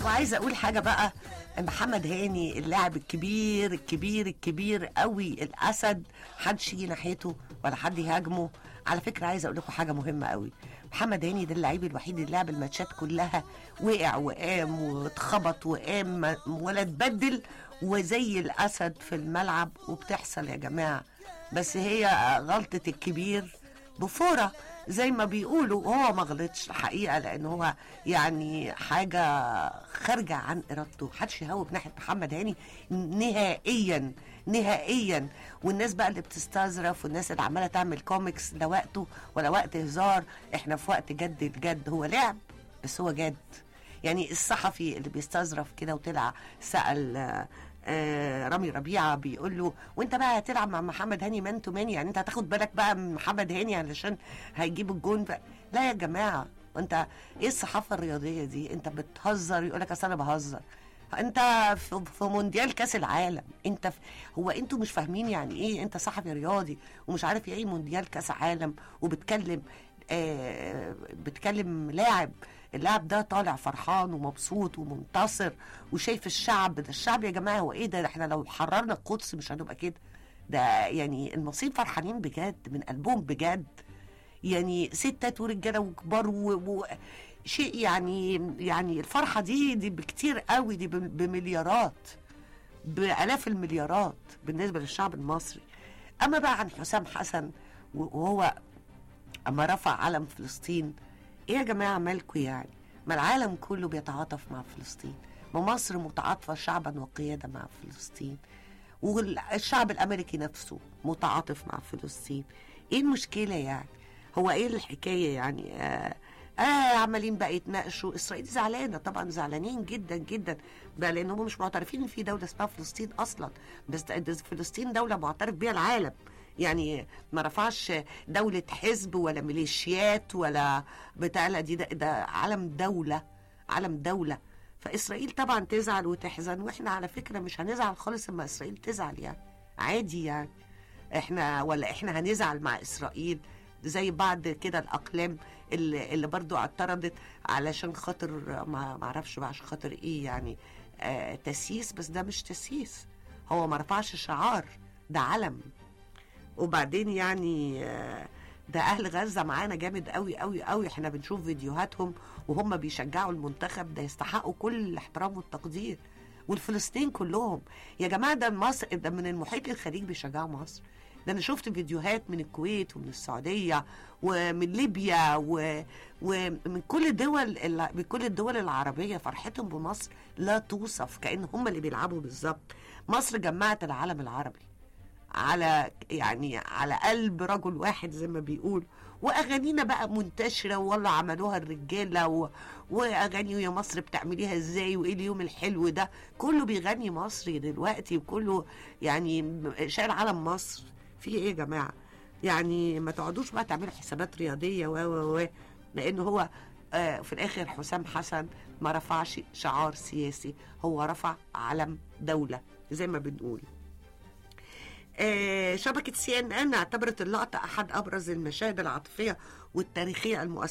وعايزه اقول حاجه بقى محمد هاني اللاعب الكبير الكبير الكبير قوي الاسد حدش يجي ناحيته ولا حد يهاجمه على فكره عايزه اقول لكم حاجه مهمه قوي محمد هاني ده اللعيب الوحيد اللي لعب الماتشات كلها وقع وقام واتخبط وقام ولا اتبدل وزي الاسد في الملعب وبتحصل يا جماعه بس هي غلطه الكبير بفوره زي ما بيقولوا هو ما غلطش الحقيقه لان هو يعني حاجه خارجه عن ارادته محدش يهوب ناحيه محمد هاني نهائيا نهائيا والناس بقى اللي بتستظرف والناس اللي عماله تعمل كوميكس ده وقته ولا وقت هزار احنا في وقت جد الجد هو لعب بس هو جد يعني الصحفي اللي بيستظرف كده وطلع سال آه، آه رامي ربيعه بيقول له وانت بقى هتلعب مع محمد هاني مان تو مان يعني انت هتاخد بالك بقى من محمد هاني علشان هيجيب الجون بقى. لا يا جماعه وانت ايه الصحافه الرياضيه دي انت بتهزر يقول لك اصل انا بهزر انت في في مونديال كاس العالم انت في هو انتوا مش فاهمين يعني ايه انت صحفي رياضي ومش عارف ايه مونديال كاس عالم وبتكلم آه بتكلم لاعب اللاعب ده طالع فرحان ومبسوط ومنتصر وشايف الشعب ده الشعب يا جماعه هو ايه ده, ده احنا لو حررنا القدس مش هنبقى كده ده يعني المصريين فرحانين بجد من قلبهم بجد يعني ستات ورجاله وكبار و... و... شيء يعني يعني الفرحه دي دي بكتير قوي دي بم- بمليارات بالاف المليارات بالنسبه للشعب المصري اما بقى عن حسام حسن وهو اما رفع علم فلسطين ايه يا جماعه مالكوا يعني ما العالم كله بيتعاطف مع فلسطين ما مصر متعاطفه شعبا وقياده مع فلسطين والشعب الامريكي نفسه متعاطف مع فلسطين ايه المشكله يعني هو ايه الحكايه يعني آه آه عمالين بقى يتناقشوا اسرائيل زعلانه طبعا زعلانين جدا جدا بقى لان هم مش معترفين ان في دوله اسمها فلسطين اصلا بس ده فلسطين دوله معترف بيها العالم يعني ما رفعش دولة حزب ولا ميليشيات ولا بتاع لا دي ده, ده علم دولة علم دولة فإسرائيل طبعا تزعل وتحزن وإحنا على فكرة مش هنزعل خالص لما إسرائيل تزعل يعني عادي يعني إحنا ولا إحنا هنزعل مع إسرائيل زي بعض كده الأقلام اللي, اللي برضو اعترضت علشان خاطر ما معرفش بقى عشان خاطر إيه يعني آه تسييس بس ده مش تسييس هو ما رفعش شعار ده علم وبعدين يعني آه، ده اهل غزه معانا جامد قوي قوي قوي احنا بنشوف فيديوهاتهم وهم بيشجعوا المنتخب ده يستحقوا كل الاحترام والتقدير والفلسطين كلهم يا جماعه ده مصر ده من المحيط الخليج بيشجعوا مصر ده انا شفت فيديوهات من الكويت ومن السعوديه ومن ليبيا و... ومن كل الدول ال- من كل الدول العربيه فرحتهم بمصر لا توصف كان هم اللي بيلعبوا بالظبط مصر جمعت العالم العربي على يعني على قلب رجل واحد زي ما بيقول واغانينا بقى منتشره والله عملوها الرجاله و... واغاني يا مصر بتعمليها ازاي وايه اليوم الحلو ده كله بيغني مصري دلوقتي وكله يعني شايل علم مصر في ايه يا جماعه يعني ما تقعدوش بقى تعملوا حسابات رياضيه و و و لان هو آه في الاخر حسام حسن ما رفعش شعار سياسي هو رفع علم دوله زي ما بنقول آه، شبكة سي ان ان اعتبرت اللقطة أحد أبرز المشاهد العاطفية والتاريخية المؤثرة